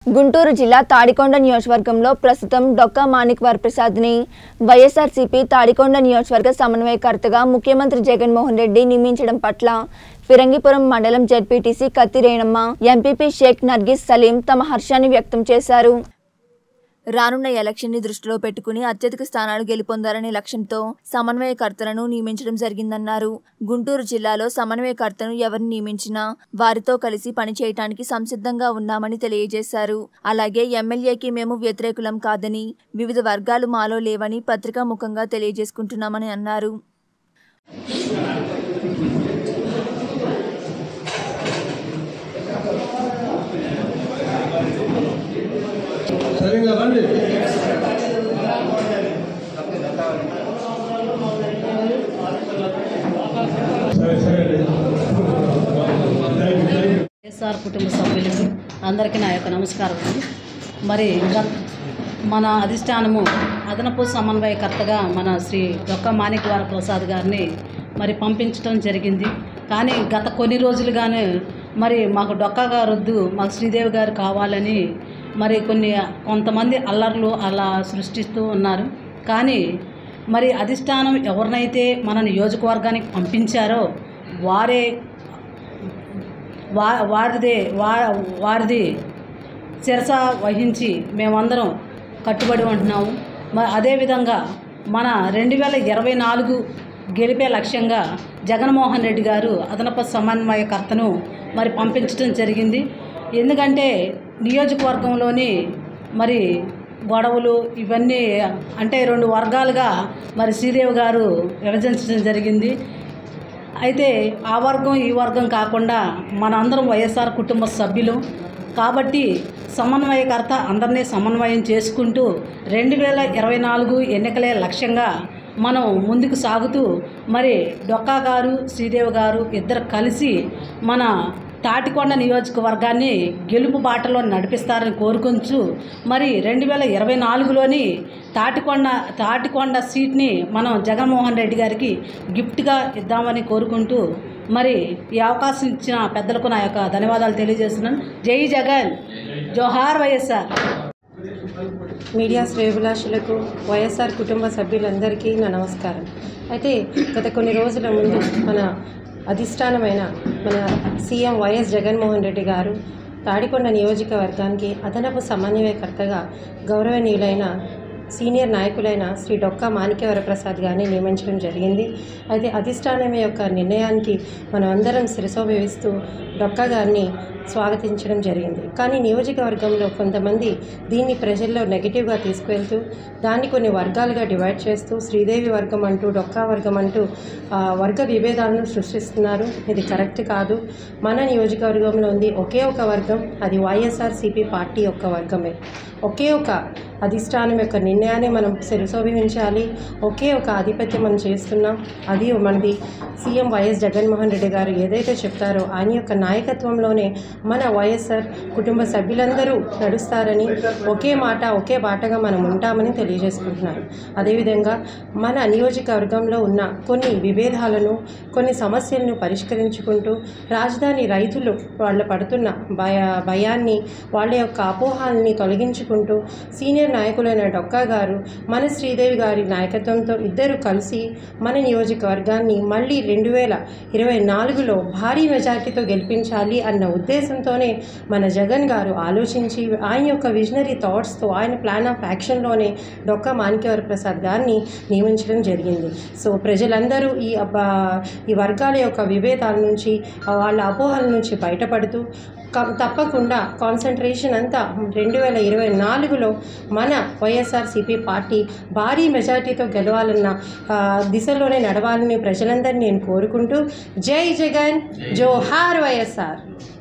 గుంటూరు జిల్లా తాడికొండ నియోజకవర్గంలో ప్రస్తుతం డొక్కా మాణిక్ వరప్రసాద్ని వైఎస్ఆర్సీపీ తాడికొండ నియోజకవర్గ సమన్వయకర్తగా ముఖ్యమంత్రి జగన్మోహన్ రెడ్డి నియమించడం పట్ల ఫిరంగిపురం మండలం జడ్పీటీసీ కత్తిరేణమ్మ ఎంపీపీ షేక్ నర్గిస్ సలీం తమ హర్షాన్ని వ్యక్తం చేశారు రానున్న ఎలక్షన్ ని దృష్టిలో పెట్టుకుని అత్యధిక స్థానాలు గెలుపొందాలనే లక్ష్యంతో సమన్వయకర్తలను నియమించడం జరిగిందన్నారు గుంటూరు జిల్లాలో సమన్వయకర్తను ఎవరిని నియమించినా వారితో కలిసి పనిచేయటానికి సంసిద్ధంగా ఉన్నామని తెలియజేశారు అలాగే ఎమ్మెల్యేకి మేము వ్యతిరేకులం కాదని వివిధ వర్గాలు మాలో లేవని పత్రికా ముఖంగా తెలియజేసుకుంటున్నామని అన్నారు సరిగా రండి సరే సరే thank you thank you YSR కుటుంబ సభ్యులకి అందరికీ నా యొక్క నమస్కారం అండి మరి గత- మన అధిష్టానము అదనపు సమన్వయకర్తగా మన శ్రీ డొక్క మాణిక్వార ప్రసాద్ గారిని మరి పంపించడం జరిగింది కానీ గత కొన్ని రోజులుగానే మరి మాకు డొక్క గారు వద్దు మాకు శ్రీదేవి గారు కావాలని మరి కొన్ని కొంతమంది అల్లర్లు అలా సృష్టిస్తూ ఉన్నారు కానీ మరి అధిష్టానం ఎవరినైతే మన నియోజకవర్గానికి పంపించారో వారే వా వారిదే వా వారిది శిరస వహించి మేమందరం కట్టుబడి ఉంటున్నాము మరి అదేవిధంగా మన రెండు వేల ఇరవై నాలుగు గెలిపే లక్ష్యంగా జగన్మోహన్ రెడ్డి గారు అదనపు సమన్వయకర్తను మరి పంపించడం జరిగింది ఎందుకంటే నియోజకవర్గంలోని మరి గొడవలు ఇవన్నీ అంటే రెండు వర్గాలుగా మరి శ్రీదేవి గారు విభజించడం జరిగింది అయితే ఆ వర్గం ఈ వర్గం కాకుండా మనందరం వైఎస్ఆర్ కుటుంబ సభ్యులు కాబట్టి సమన్వయకర్త అందరినీ సమన్వయం చేసుకుంటూ రెండు వేల ఇరవై నాలుగు ఎన్నికలే లక్ష్యంగా మనం ముందుకు సాగుతూ మరి డొక్కా గారు శ్రీదేవి గారు ఇద్దరు కలిసి మన తాటికొండ నియోజకవర్గాన్ని గెలుపు బాటలో నడిపిస్తారని కోరుకొంచు మరి రెండు వేల ఇరవై నాలుగులోని తాటికొండ తాటికొండ సీట్ని మనం జగన్మోహన్ రెడ్డి గారికి గిఫ్ట్గా ఇద్దామని కోరుకుంటూ మరి ఈ అవకాశం ఇచ్చిన పెద్దలకు నా యొక్క ధన్యవాదాలు తెలియజేస్తున్నాను జై జగన్ జోహార్ వైఎస్ఆర్ మీడియా శ్రేయభిలాషులకు వైఎస్ఆర్ కుటుంబ సభ్యులందరికీ నా నమస్కారం అయితే గత కొన్ని రోజుల ముందు మన అధిష్టానమైన మన సీఎం వైఎస్ జగన్మోహన్ రెడ్డి గారు తాడికొండ నియోజకవర్గానికి అదనపు సమన్వయకర్తగా గౌరవనీయులైన సీనియర్ నాయకులైన శ్రీ డొక్కా మాణిక్యవర ప్రసాద్ గారిని నియమించడం జరిగింది అయితే అధిష్టానం యొక్క నిర్ణయానికి మనం అందరం శిరసోభవిస్తూ డొక్కా గారిని స్వాగతించడం జరిగింది కానీ నియోజకవర్గంలో కొంతమంది దీన్ని ప్రజల్లో నెగిటివ్గా తీసుకువెళ్తూ దాన్ని కొన్ని వర్గాలుగా డివైడ్ చేస్తూ శ్రీదేవి వర్గం అంటూ డొక్కా వర్గం అంటూ ఆ, వర్గ విభేదాలను సృష్టిస్తున్నారు ఇది కరెక్ట్ కాదు మన నియోజకవర్గంలో ఉంది ఒకే ఒక వర్గం అది వైఎస్ఆర్సీపీ పార్టీ యొక్క వర్గమే ఒకే ఒక అధిష్టానం యొక్క నిర్ణయాన్ని మనం శిరసోభించాలి ఒకే ఒక ఆధిపత్యం మనం చేస్తున్నాం అది మనది సీఎం వైఎస్ జగన్మోహన్ రెడ్డి గారు ఏదైతే చెప్తారో ఆయన యొక్క నాయకత్వంలోనే మన వైఎస్ఆర్ కుటుంబ సభ్యులందరూ నడుస్తారని ఒకే మాట ఒకే బాటగా మనం ఉంటామని తెలియజేసుకుంటున్నాను అదేవిధంగా మన నియోజకవర్గంలో ఉన్న కొన్ని విభేదాలను కొన్ని సమస్యలను పరిష్కరించుకుంటూ రాజధాని రైతులు వాళ్ళు పడుతున్న భయ భయాన్ని వాళ్ళ యొక్క అపోహాలని తొలగించుకుంటూ సీనియర్ నాయకులైన డొక్కా గారు మన శ్రీదేవి గారి నాయకత్వంతో ఇద్దరు కలిసి మన నియోజకవర్గాన్ని మళ్ళీ రెండు వేల ఇరవై నాలుగులో భారీ మెజార్టీతో గెలిపించాలి అన్న ఉద్దేశంతోనే మన జగన్ గారు ఆలోచించి ఆయన యొక్క విజనరీ థాట్స్తో ఆయన ప్లాన్ ఆఫ్ యాక్షన్లోనే డొక్కా మాణిక్యవర ప్రసాద్ గారిని నియమించడం జరిగింది సో ప్రజలందరూ ఈ అబ్బా ఈ వర్గాల యొక్క విభేదాల నుంచి ఆ వాళ్ళ అపోహల నుంచి బయటపడుతూ క- తప్పకుండా కాన్సన్ట్రేషన్ అంతా రెండు వేల ఇరవై నాలుగులో మన వైఎస్ఆర్సీపీ పార్టీ భారీ మెజార్టీతో గెలవాలన్న ఆ, దిశలోనే నడవాలని ప్రజలందరినీ నేను కోరుకుంటూ జై జగన్ జోహార్ వైఎస్ఆర్